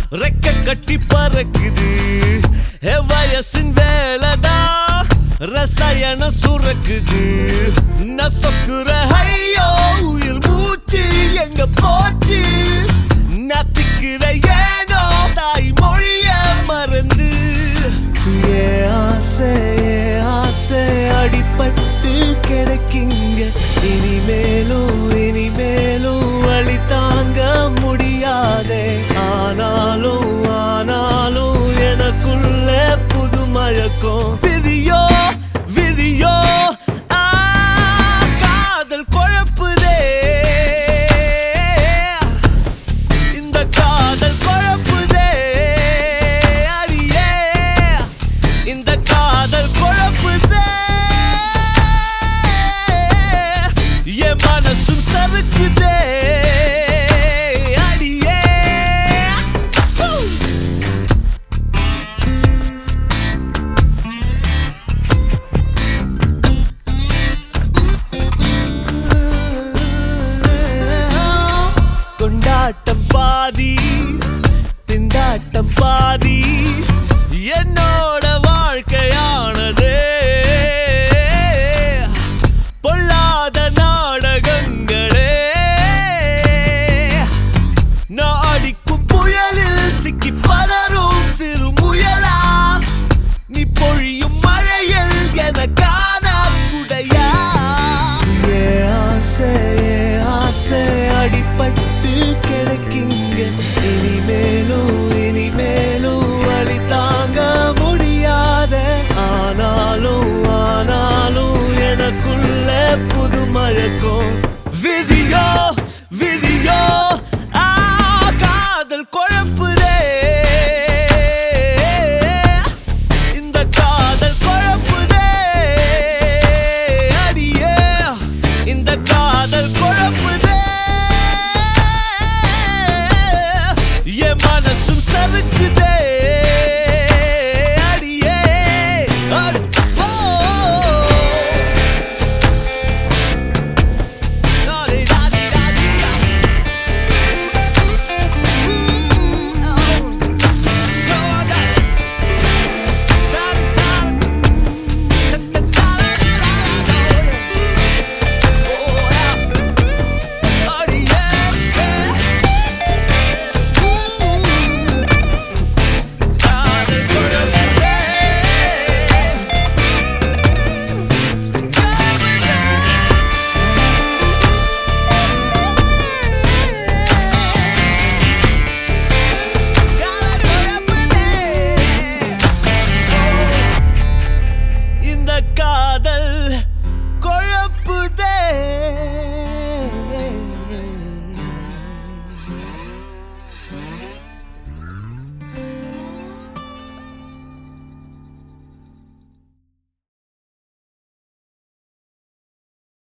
ரெக்க கட்டி பறக்குது எ வயசின் வேலைதான் ரசாயனம் சுரக்குது நசக்குற ஐயோ உயிர் மூச்சு எங்க போச்சு நத்திக்கிற ஏனோ தாய் மொழிய மறந்து ஏ ஆசை ஏ ஆசை அடிபட்டு கிடைக்குங்க இனிமேலும் இனிமேலும் வழி தாங்க முடியாதே ஆனாலும் ஆனாலும் எனக்குள்ள புது மயக்கம் விதியோ விதியோ ஆ, காதல் குழப்புதே இந்த காதல் குழப்புதே அடியே இந்த காதல் குழப்புதே என் மனசும் சறுக்குதே அடியே Woo! கொண்டாட்டம் பாதி திண்டாட்டம் பாதி என்னோட வாழ்க்கையானது பொல்லாத நாடகங்களே நான் அடிக்கும் புயலில் சிக்கி பலரும்